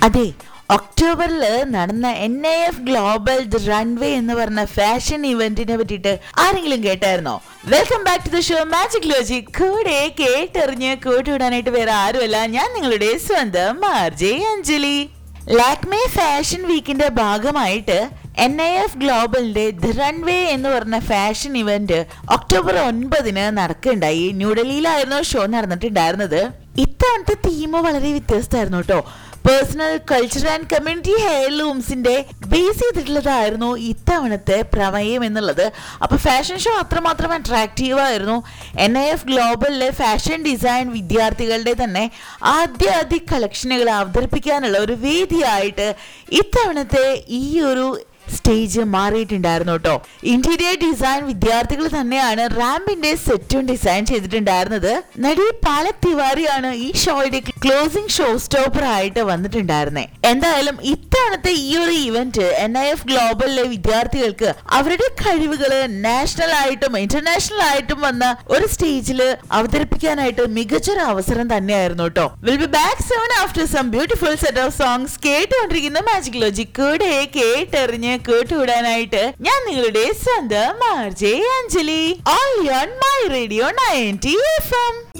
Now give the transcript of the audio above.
അതെ ഒക്ടോബറിൽ നടന്ന N I F global runway എന്ന് പറഞ്ഞ ഫാഷൻ ഇവന്റിനെ പറ്റിയിട്ട് ആരെങ്കിലും കേട്ടായിരുന്നോ welcome back to the show magic ലോജി കൂടെ കേട്ടെറിഞ്ഞ് കൂട്ടുവിടാനായിട്ട് വേറെ ആരുമല്ല ഞാൻ നിങ്ങളുടെ സ്വന്തം മാർജെ അഞ്ജലി ലാക്മേ ഫാഷൻ വീക്കിന്റെ ഭാഗമായിട്ട് എൻ ഐ എഫ് ഗ്ലോബലിന്റെ ദ റൺവേ എന്ന് പറഞ്ഞ ഫാഷൻ ഇവന്റ് ഒക്ടോബർ ഒൻപതിന് നടക്കുകയുണ്ടായി ന്യൂഡൽഹിയിലായിരുന്നു ഷോ നടന്നിട്ടുണ്ടായിരുന്നത് ഇത്തവണത്തെ തീം വളരെ വ്യത്യസ്തമായിരുന്നു കേട്ടോ പേഴ്സണൽ കൾച്ചർ ആൻഡ് കമ്മ്യൂണിറ്റി ഹെയർലൂംസിന്റെ ബേസ് ചെയ്തിട്ടുള്ളതായിരുന്നു ഇത്തവണത്തെ പ്രമേയം എന്നുള്ളത് അപ്പൊ ഫാഷൻ ഷോ അത്രമാത്രം അട്രാക്റ്റീവ് ആയിരുന്നു എൻ ഐ എഫ് ഗ്ലോബലിലെ ഫാഷൻ ഡിസൈൻ വിദ്യാർത്ഥികളുടെ തന്നെ ആദ്യ ആദ്യ കളക്ഷനുകൾ അവതരിപ്പിക്കാനുള്ള ഒരു വേദിയായിട്ട് ഇത്തവണത്തെ ഈ ഒരു സ്റ്റേജ് മാറിയിട്ടുണ്ടായിരുന്നു കേട്ടോ ഇന്റീരിയർ ഡിസൈൻ വിദ്യാർത്ഥികൾ തന്നെയാണ് റാമ്പിന്റെ സെറ്റും ഡിസൈൻ ചെയ്തിട്ടുണ്ടായിരുന്നത് നടി പാലക് തിവാരിയാണ് ഈ ഷോയുടെ ക്ലോസിംഗ് ഷോ സ്റ്റോപ്പർ ആയിട്ട് വന്നിട്ടുണ്ടായിരുന്നത് എന്തായാലും ഇത്തവണത്തെ ഈ ഒരു ഇവന്റ് എൻ ഐ എഫ് ഗ്ലോബലിലെ വിദ്യാർത്ഥികൾക്ക് അവരുടെ കഴിവുകൾ നാഷണൽ ആയിട്ടും ഇന്റർനാഷണൽ ആയിട്ടും വന്ന ഒരു സ്റ്റേജിൽ അവതരിപ്പിക്കാനായിട്ട് മികച്ചൊരു അവസരം തന്നെയായിരുന്നു കേട്ടോ will be back soon after some beautiful set of songs കേട്ടുകൊണ്ടിരിക്കുന്ന മാജിക് ലോജി കൂടെ കേട്ടെറിഞ്ഞ് കേട്ടുവിടാനായിട്ട് ഞാൻ നിങ്ങളുടെ സ്വന്തം RJ Anjali all on my radio ninety F M